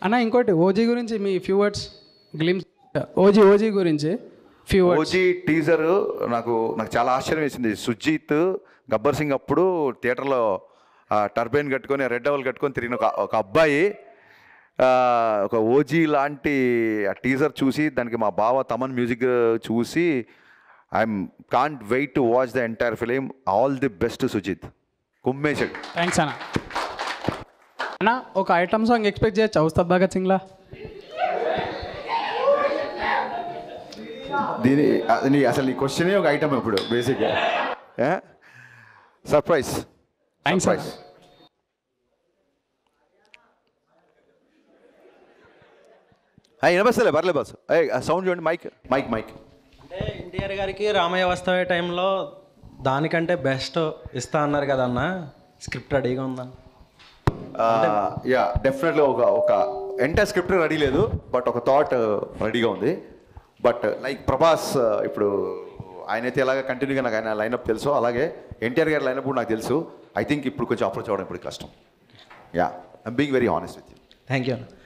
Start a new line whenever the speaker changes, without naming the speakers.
అన్న ఇంకోటి ఓజీ గురించి మీ few words glimpse OG OG గురించి ఫ్యూ వర్డ్స్
ఓజీ టీజర్ నాకు నాకు చాలా ఆశ్చర్యం వేసింది సుజిత్ గబ్బర్ సింగ్ అప్పుడు థియేటర్లో టర్బైన్ కట్టుకొని రెడ్ డబల్ కట్టుకొని తిరిగిన ఒక ఒక అబ్బాయి ఆ, ఒక ఓజీ లాంటి ఆ టీజర్ చూసి దానికి మా బావ తమన్ మ్యూజిక్ చూసి I'm can't wait to watch the entire film all the best Sujeeth కుమ్మేశాడు
థ్యాంక్స్ అన్న అన్న ఒక ఐటమ్ సాంగ్ ఎక్స్పెక్ట్ చేయొచ్చు ఉస్తాద్ భగత్ సింగ్లా
దీని అది నీ అసలు నీ క్వశ్చనే ఒక ఐటమ్ ఇప్పుడు బేసిక్గా సర్ప్రైజ్
థ్యాంక్స్ అన్న
వినపస్తలే పర్లే బస్ సౌండ్ చూడండి మైక్ మైక్ మైక్
అంటే ఎన్టీఆర్ గారికి రామయ్య వస్తావే టైంలో దానికంటే బెస్ట్ ఇస్తా అన్నారు కదన్న స్క్రిప్ట్ రెడీగా ఉందా
యా డెఫినెట్గా ఒక ఒక ఎంటైర్ స్క్రిప్ట్ రెడీ లేదు బట్ ఒక థాట్ రెడీగా ఉంది బట్ లైక్ ప్రభాస్ uh, ఇప్పుడు ఆయనైతే ఎలాగ కంటిన్యూగా నాకు ఆయన లైనప్ తెలుసు అలాగే ఎన్టీఆర్ గారి లైనప్ కూడా నాకు తెలుసు ఐ థింక్ ఇప్పుడు కొంచెం అప్రోచ్ అవ్వడం ఇప్పుడు కష్టం yeah I'm being very honest with you
thank you అన్న